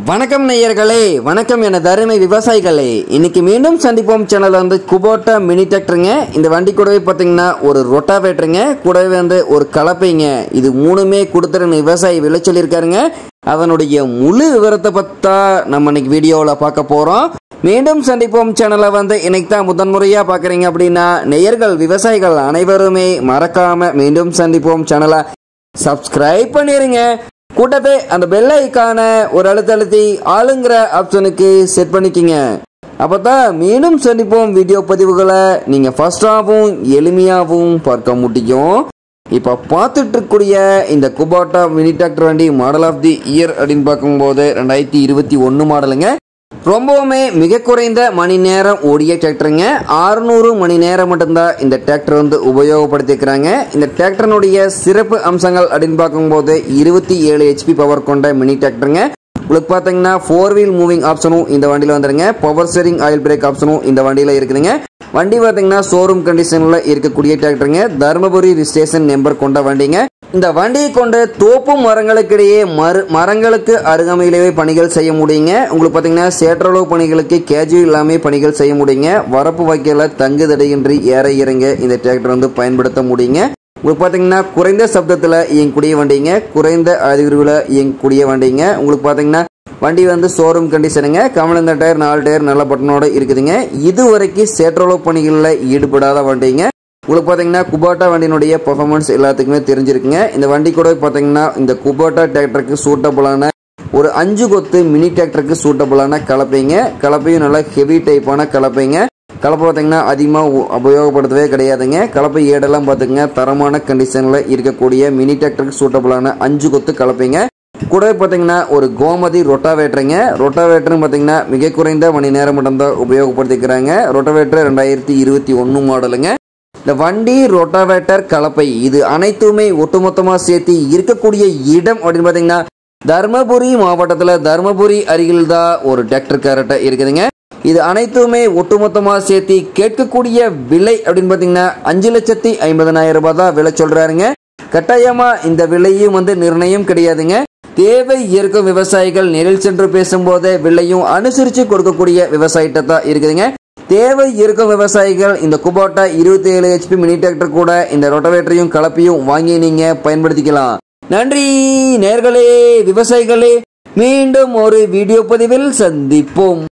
வணக்கம் நேயர்களே வணக்கம் என தருமை விவசாயிகளே இன்னைக்கு மீண்டும் சந்திப்போம் சேனல் வந்து குபோட்டா மினி டிராக்டருங்க இந்த வண்டி கூடவே பார்த்தீங்கன்னா ஒரு ரொட்டாவேட்டருங்க கூடவே வந்து ஒரு கலப்பைங்க இது மூணுமே கொடுத்துருன்னு விவசாயி விலை சொல்லியிருக்காருங்க அதனுடைய முழு விவரத்தை பத்தா நம்ம இன்னைக்கு வீடியோவில் பார்க்க போகிறோம் மீண்டும் சந்திப்போம் சேனலை வந்து இன்னைக்கு தான் முதன்முறையாக பார்க்குறீங்க அப்படின்னா நேயர்கள் விவசாயிகள் அனைவருமே மறக்காம மீண்டும் சந்திப்போம் சேனலை சப்ஸ்கிரைப் பண்ணிருங்க கூட்டத்தை அந்த பெல் ஐக்கான ஒரு அழுத்த அழுத்தி ஆளுங்கிற ஆப்ஷனுக்கு செட் பண்ணிக்கிங்க அப்பதான் மீண்டும் சந்திப்போம் வீடியோ பதிவுகளை நீங்க ஃபர்ஸ்டாகவும் எளிமையாகவும் பார்க்க முடியும் இப்போ பார்த்துட்டு இருக்கக்கூடிய இந்த குபாட்டா மினி டிராக்டர் வண்டி மாடல் ஆஃப் தி இயர் அப்படின்னு பார்க்கும்போது ரெண்டாயிரத்தி இருபத்தி ஒன்று மாடலுங்க ரொம்பவுமே மிக குறைந்த மணி நேரம் ஓடிய டிராக்டருங்க 600 மணி நேரம் மட்டும்தான் இந்த டிராக்டர் வந்து உபயோகப்படுத்திக்கிறாங்க இந்த டிராக்டரினுடைய சிறப்பு அம்சங்கள் அப்படின்னு பார்க்கும்போது இருபத்தி ஏழு ஹெச்பி பவர் கொண்ட மினி டிராக்டருங்க உங்களுக்கு பார்த்தீங்கன்னா ஃபோர் வீல் மூவிங் ஆப்ஷனும் இந்த வண்டியில் வந்துருங்க பவர் ஸ்டேரிங் ஆயில் பிரேக் ஆப்ஷனும் இந்த வண்டியில் இருக்குதுங்க வண்டி பார்த்தீங்கன்னா ஷோரூம் கண்டிஷனில் இருக்கக்கூடிய டிராக்டருங்க தருமபுரி ரிஜிஸ்ட்ரேஷன் நம்பர் கொண்ட வண்டிங்க இந்த வண்டியை கொண்டு தோப்பு மரங்களுக்கிடையே மறு மரங்களுக்கு அருகாமையிலேயே பணிகள் செய்ய முடியுங்க உங்களுக்கு பார்த்தீங்கன்னா சேற்றளவு பணிகளுக்கு கேஜுவல் இல்லாமே பணிகள் செய்ய முடியுங்க வரப்பு வைக்கல தங்கு தடையின்றி ஏற இறங்க இந்த டிராக்டர் வந்து பயன்படுத்த முடியுங்க உங்களுக்கு பார்த்தீங்கன்னா குறைந்த சப்தத்தில் இயங்கக்கூடிய வண்டிங்க குறைந்த அதிர்வில் இயங்கக்கூடிய வண்டிங்க உங்களுக்கு பார்த்தீங்கன்னா வண்டி வந்து ஷோரூம் கண்டிஷனுங்க கமலந்த டயர் நாலு டயர் நல்ல பட்டனோட இருக்குதுங்க இது வரைக்கும் சேற்றளவு பணிகளில் ஈடுபடாத வண்டிங்க உங்களுக்கு பார்த்தீங்கன்னா குபாட்டா வண்டியினுடைய பெர்ஃபார்மன்ஸ் எல்லாத்துக்குமே தெரிஞ்சிருக்குங்க இந்த வண்டி கூட பார்த்தீங்கன்னா இந்த குபாட்டா டிராக்டருக்கு சூட்டபுளான ஒரு அஞ்சு கொத்து மினி டிராக்டருக்கு சூட்டபுளான கலப்பைங்க கலப்பையும் நல்லா ஹெவி டைப்பான கலப்பைங்க கலப்பை பார்த்தீங்கன்னா அதிகமாக உபயோகப்படுத்தவே கிடையாதுங்க கலப்பை ஏடெல்லாம் பார்த்துங்க தரமான கண்டிஷனில் இருக்கக்கூடிய மினி டிராக்டருக்கு சூட்டபுளான அஞ்சு கொத்து கலப்பைங்க கூடவே பார்த்தீங்கன்னா ஒரு கோமதி ரொட்டாவேட்டருங்க ரொட்டாவேட்டரும் பார்த்தீங்கன்னா மிக குறைந்த மணி நேரம் மட்டும்தான் உபயோகப்படுத்திக்கிறாங்க ரொட்டாவேட்டர் ரெண்டாயிரத்தி இருபத்தி ஒன்று மாடலுங்க இந்த வண்டி ரொட்டாவேட்டர் கலப்பை இது அனைத்துமே ஒட்டுமொத்தமாக சேர்த்து இருக்கக்கூடிய இடம் அப்படின்னு பார்த்தீங்கன்னா தர்மபுரி மாவட்டத்தில் தர்மபுரி அருகில் தான் ஒரு டிராக்டர் கேரட்டை இருக்குதுங்க இது அனைத்துமே ஒட்டுமொத்தமாக சேர்த்து கேட்கக்கூடிய விலை அப்படின்னு பார்த்தீங்கன்னா அஞ்சு லட்சத்தி ஐம்பதனாயிரம் ரூபாய் தான் விலை சொல்றாருங்க கட்டாயமா இந்த விலையும் வந்து நிர்ணயம் கிடையாதுங்க தேவை இருக்கும் விவசாயிகள் நேரில் சென்று பேசும்போது விலையும் அனுசரித்து கொடுக்கக்கூடிய விவசாயிட்ட தான் இருக்குதுங்க தேவை இருக்கும் விவசாயிகள் இந்த குபோட்டா இருபத்தி ஏழு ஹெச்பி மினி டிராக்டர் கூட இந்த ரொட்டவேட்டரையும் கலப்பையும் வாங்கி நீங்க பயன்படுத்திக்கலாம் நன்றி நேர்களே விவசாயிகளே மீண்டும் ஒரு வீடியோ பதிவில் சந்திப்போம்